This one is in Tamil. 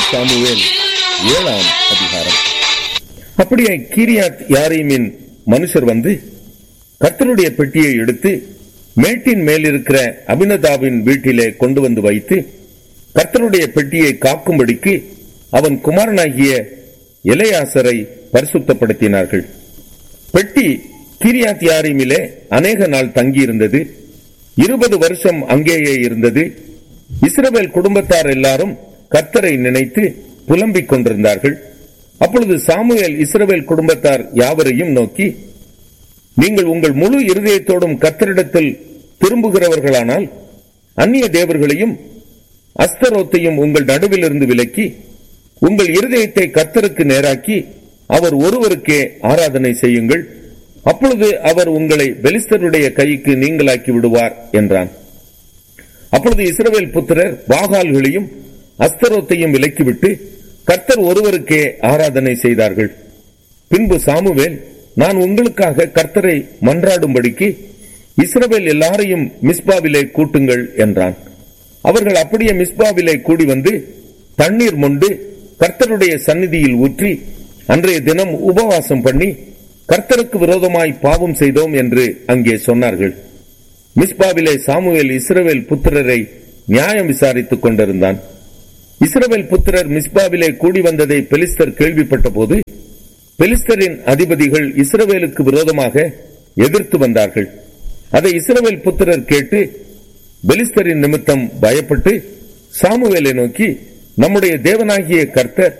சாமுவேல் ஏழாம் அதிகாரம் அப்படியே கீரியாத் யாரீமின் மனுஷர் வந்து கர்த்தருடைய பெட்டியை எடுத்து மேட்டின் மேல் இருக்கிற அபினதாவின் வீட்டிலே கொண்டு வந்து வைத்து கர்த்தருடைய பெட்டியை காக்கும்படிக்கு அவன் குமாரனாகிய எலையாசரை பரிசுத்தப்படுத்தினார்கள் பெட்டி கீரியாத் யாரீமிலே அநேக நாள் தங்கியிருந்தது இருபது வருஷம் அங்கேயே இருந்தது இஸ்ரவேல் குடும்பத்தார் எல்லாரும் கர்த்தரை நினைத்து புலம்பிக் கொண்டிருந்தார்கள் அப்பொழுது சாமுவேல் இஸ்ரவேல் குடும்பத்தார் யாவரையும் நோக்கி நீங்கள் உங்கள் முழு இருதயத்தோடும் கர்த்தரிடத்தில் திரும்புகிறவர்களானால் அந்நிய தேவர்களையும் அஸ்தரோத்தையும் உங்கள் நடுவிலிருந்து விலக்கி உங்கள் இருதயத்தை கர்த்தருக்கு நேராக்கி அவர் ஒருவருக்கே ஆராதனை செய்யுங்கள் அப்பொழுது அவர் உங்களை பெலிஸ்தருடைய கைக்கு நீங்களாக்கி விடுவார் என்றான் அப்பொழுது இஸ்ரவேல் புத்திரர் பாகால்களையும் அஸ்தரோத்தையும் விலக்கிவிட்டு கர்த்தர் ஒருவருக்கே ஆராதனை செய்தார்கள் பின்பு சாமுவேல் நான் உங்களுக்காக கர்த்தரை மன்றாடும்படிக்கு இஸ்ரவேல் எல்லாரையும் மிஸ்பாவிலே கூட்டுங்கள் என்றான் அவர்கள் அப்படியே மிஸ்பாவிலே கூடி வந்து தண்ணீர் மொண்டு கர்த்தருடைய சந்நிதியில் ஊற்றி அன்றைய தினம் உபவாசம் பண்ணி கர்த்தருக்கு விரோதமாய் பாவம் செய்தோம் என்று அங்கே சொன்னார்கள் மிஸ்பாவிலே சாமுவேல் இஸ்ரவேல் புத்திரரை நியாயம் விசாரித்துக் கொண்டிருந்தான் இஸ்ரவேல் புத்திரர் மிஸ்பாவிலே கூடி வந்ததை பெலிஸ்தர் கேள்விப்பட்ட போது பெலிஸ்தரின் அதிபதிகள் இஸ்ரவேலுக்கு விரோதமாக எதிர்த்து வந்தார்கள் அதை இஸ்ரவேல் புத்திரர் கேட்டு பெலிஸ்தரின் நிமித்தம் பயப்பட்டு சாமுவேலை நோக்கி நம்முடைய தேவனாகிய கர்த்தர்